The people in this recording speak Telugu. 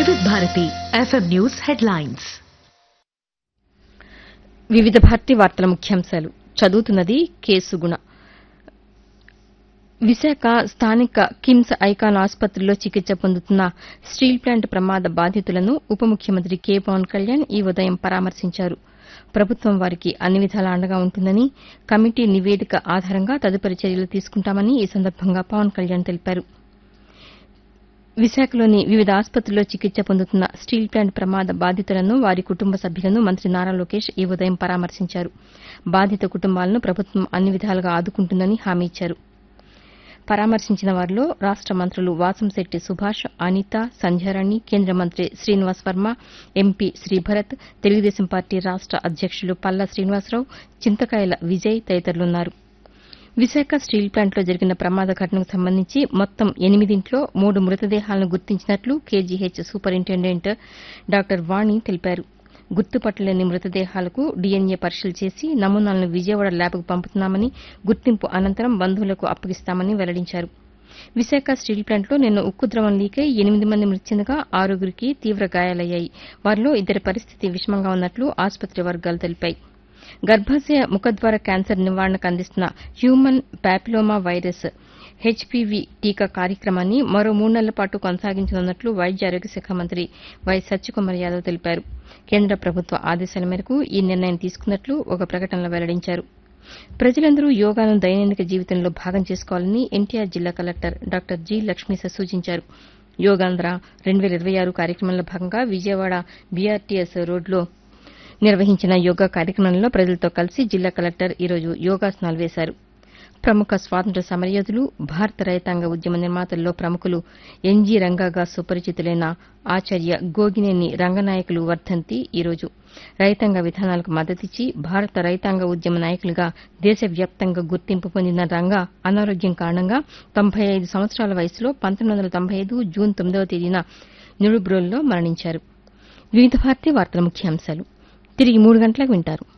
వివిధ భారతి ఎఫ్ఎం న్యూస్ హెడ్లైన్స్ వివిధ భారతి వార్తల ముఖ్యాంశాలు చదువుతున్నది కేసుగుణ విశాఖ స్థానిక కిమ్స్ ఐకాన్ ఆసుపత్రిలో చికిత్స పొందుతున్న స్టీల్ ప్లాంట్ ప్రమాద బాధితులను ఉప ముఖ్యమంత్రి కె పవన్ కళ్యాణ్ ఈ ఉదయం పరామర్శించారు ప్రభుత్వం వారికి అన్ని విధాలా అండగా ఉంటుందని కమిటీ నివేదిక ఆధారంగా తదుపరి చర్యలు తీసుకుంటామని ఈ సందర్భంగా పవన్ కళ్యాణ్ తెలిపారు విశాఖలోని వివిధ ఆసుపత్రుల్లో చికిత్స పొందుతున్న స్టీల్ ప్లాంట్ ప్రమాద బాధితులను వారి కుటుంబ సభ్యులను మంత్రి నారా లోకేష్ ఈ ఉదయం పరామర్శించారు బాధిత కుటుంబాలను ప్రభుత్వం అన్ని విధాలుగా ఆదుకుంటుందని హామీ ఇచ్చారు పరామర్శించిన వారిలో రాష్ట మంత్రులు వాసంశెట్టి సుభాష్ అనిత సంధ్యారాణి కేంద్ర మంత్రి శ్రీనివాస్ వర్మ ఎంపీ శ్రీభరత్ తెలుగుదేశం పార్టీ రాష్ట అధ్యక్షులు పల్లా శ్రీనివాసరావు చింతకాయల విజయ్ తదితరులున్నారు విశాఖ స్టీల్ ప్లాంట్లో జరిగిన ప్రమాద ఘటనకు సంబంధించి మొత్తం ఎనిమిదింట్లో మూడు మృతదేహాలను గుర్తించినట్లు కేజీహెచ్ సూపరింటెండెంట్ డాక్టర్ వాణి తెలిపారు గుర్తుపట్టలేని మృతదేహాలకు డీఎన్ఏ పరీక్షలు చేసి నమూనాలను విజయవాడ ల్యాబ్కు పంపుతున్నామని గుర్తింపు అనంతరం బంధువులకు అప్పగిస్తామని వెల్లడించారు విశాఖ స్టీల్ ప్లాంట్లో నిన్న ఉక్కు ద్రవం లీకై ఎనిమిది మంది మృతి చెందగా ఆరుగురికి తీవ్ర గాయాలయ్యాయి వారిలో ఇద్దరి పరిస్థితి విషమంగా ఉన్నట్లు ఆసుపత్రి వర్గాలు తెలిపాయి గర్భాశయ ముఖద్వార క్యాన్సర్ నివారణకు అందిస్తున్న హ్యూమన్ ప్యాపిలోమా వైరస్ హెచ్పీవీ టీకా కార్యక్రమాన్ని మరో మూడు నెలల పాటు కొనసాగించనున్నట్లు వైద్య ఆరోగ్య శాఖ మంత్రి వై సత్యకుమార్ యాదవ్ తెలిపారు కేంద్ర ప్రభుత్వ ఆదేశాల మేరకు ఈ నిర్ణయం తీసుకున్నట్లు ఒక ప్రకటనలో వెల్లడించారు ప్రజలందరూ యోగాను దైనందిక జీవితంలో భాగం చేసుకోవాలని ఎన్టీఆర్ జిల్లా కలెక్టర్ డాక్టర్ జి లక్ష్మీశ సూచించారు యోగాంధ్ర రెండు వేల ఇరవై ఆరు కార్యక్రమంలో భాగంగా విజయవాడ బీఆర్టీఎస్ రోడ్లో నిర్వహించిన యోగా కార్యక్రమంలో ప్రజలతో కలిసి జిల్లా కలెక్టర్ ఈరోజు యోగాసనాలు వేశారు ప్రముఖ స్వాతంత్ర్య సమరయోధులు భారత రైతాంగ ఉద్యమ నిర్మాతల్లో ప్రముఖులు ఎన్జీ రంగాగా సుపరిచితులైన ఆచార్య గోగినేని రంగనాయకులు వర్ధంతి ఈరోజు రైతాంగ విధానాలకు మద్దతిచ్చి భారత రైతాంగ ఉద్యమ నాయకులుగా దేశవ్యాప్తంగా గుర్తింపు పొందిన రంగా అనారోగ్యం కారణంగా తొంభై ఐదు సంవత్సరాల వయసులో పంతొమ్మిది వందల తొంభై ఐదు జూన్ తొమ్మిదవ తేదీన నిడుబ్రోల్లో మరణించారు వివిధ భారతి వార్తల ముఖ్యాంశాలు తిరిగి మూడు గంటలకు వింటారు